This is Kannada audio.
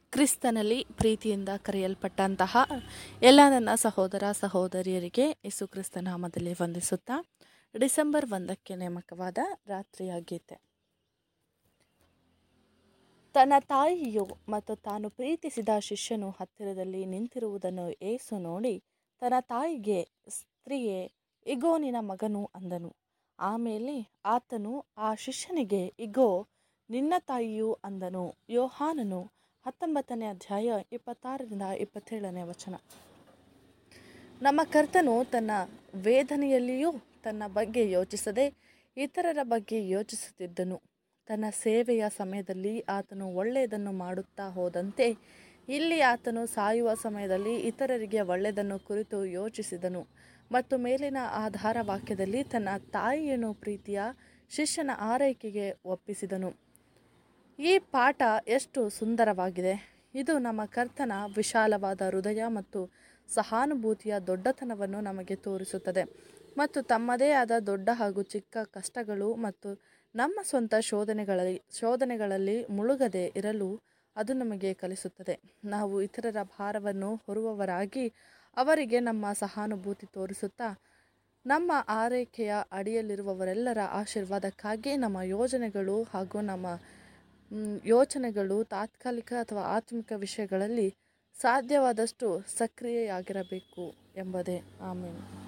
ಕ್ರಿಸ್ತನಲ್ಲಿ ಪ್ರೀತಿಯಿಂದ ಕರೆಯಲ್ಪಟ್ಟಂತಹ ಎಲ್ಲ ನನ್ನ ಸಹೋದರ ಸಹೋದರಿಯರಿಗೆ ಯೇಸು ಕ್ರಿಸ್ತ ನಾಮದಲ್ಲಿ ವಂದಿಸುತ್ತಾ ಡಿಸೆಂಬರ್ ಒಂದಕ್ಕೆ ನೇಮಕವಾದ ರಾತ್ರಿಯ ಗೀತೆ ತನ್ನ ತಾಯಿಯು ಮತ್ತು ತಾನು ಪ್ರೀತಿಸಿದ ಶಿಷ್ಯನು ಹತ್ತಿರದಲ್ಲಿ ನಿಂತಿರುವುದನ್ನು ಏಸು ನೋಡಿ ತನ್ನ ತಾಯಿಗೆ ಸ್ತ್ರೀಯೇ ಇಗೋ ನಿನ್ನ ಮಗನು ಅಂದನು ಆಮೇಲೆ ಆತನು ಆ ಶಿಷ್ಯನಿಗೆ ಇಗೋ ನಿನ್ನ ತಾಯಿಯು ಅಂದನು ಯೋಹಾನನು ಹತ್ತೊಂಬತ್ತನೇ ಅಧ್ಯಾಯ ಇಪ್ಪತ್ತಾರರಿಂದ ಇಪ್ಪತ್ತೇಳನೇ ವಚನ ನಮ್ಮ ಕರ್ತನು ತನ್ನ ವೇದನೆಯಲ್ಲಿಯೂ ತನ್ನ ಬಗ್ಗೆ ಯೋಚಿಸದೆ ಇತರರ ಬಗ್ಗೆ ಯೋಚಿಸುತ್ತಿದ್ದನು ತನ್ನ ಸೇವೆಯ ಸಮಯದಲ್ಲಿ ಆತನು ಒಳ್ಳೆಯದನ್ನು ಮಾಡುತ್ತಾ ಹೋದಂತೆ ಇಲ್ಲಿ ಆತನು ಸಾಯುವ ಸಮಯದಲ್ಲಿ ಇತರರಿಗೆ ಒಳ್ಳೆಯದನ್ನು ಕುರಿತು ಯೋಚಿಸಿದನು ಮತ್ತು ಮೇಲಿನ ಆಧಾರ ವಾಕ್ಯದಲ್ಲಿ ತನ್ನ ತಾಯಿಯನ್ನು ಪ್ರೀತಿಯ ಶಿಷ್ಯನ ಆರೈಕೆಗೆ ಒಪ್ಪಿಸಿದನು ಈ ಪಾಠ ಎಷ್ಟು ಸುಂದರವಾಗಿದೆ ಇದು ನಮ್ಮ ಕರ್ತನ ವಿಶಾಲವಾದ ಹೃದಯ ಮತ್ತು ಸಹಾನುಭೂತಿಯ ದೊಡ್ಡತನವನ್ನು ನಮಗೆ ತೋರಿಸುತ್ತದೆ ಮತ್ತು ತಮ್ಮದೇ ಆದ ದೊಡ್ಡ ಹಾಗೂ ಚಿಕ್ಕ ಕಷ್ಟಗಳು ಮತ್ತು ನಮ್ಮ ಸ್ವಂತ ಶೋಧನೆಗಳಲ್ಲಿ ಶೋಧನೆಗಳಲ್ಲಿ ಮುಳುಗದೆ ಇರಲು ಅದು ನಮಗೆ ಕಲಿಸುತ್ತದೆ ನಾವು ಇತರರ ಭಾರವನ್ನು ಹೊರುವವರಾಗಿ ಅವರಿಗೆ ನಮ್ಮ ಸಹಾನುಭೂತಿ ತೋರಿಸುತ್ತಾ ನಮ್ಮ ಆರೈಕೆಯ ಅಡಿಯಲ್ಲಿರುವವರೆಲ್ಲರ ಆಶೀರ್ವಾದಕ್ಕಾಗಿ ನಮ್ಮ ಯೋಜನೆಗಳು ಹಾಗೂ ನಮ್ಮ ಯೋಚನೆಗಳು ತಾತ್ಕಾಲಿಕ ಅಥವಾ ಆತ್ಮಿಕ ವಿಷಯಗಳಲ್ಲಿ ಸಾಧ್ಯವಾದಷ್ಟು ಸಕ್ರಿಯೆಯಾಗಿರಬೇಕು ಎಂಬುದೇ ಆಮೇಲೆ